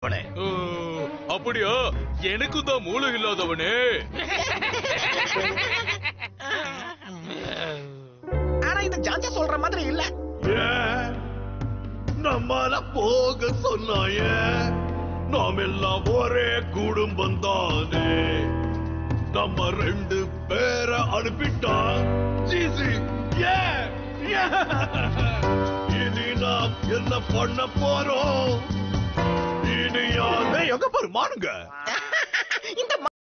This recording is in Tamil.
அவனே. ஓ, அப்படியா எனக்கும் தான் மூளை இல்லாதவனே ஆனா இது ஜான்சா சொல்ற மாதிரி இல்ல ஏன் நம்மால போக சொன்னாயே நாம் எல்லாம் ஒரே குடும்பம் தானே நம்ம ரெண்டு பேரை அனுப்பிட்டா ஜிசி ஏன் இனி நாம் என்ன பண்ண போறோம் இனி யாரு எங்க பாரு மானுங்க இந்த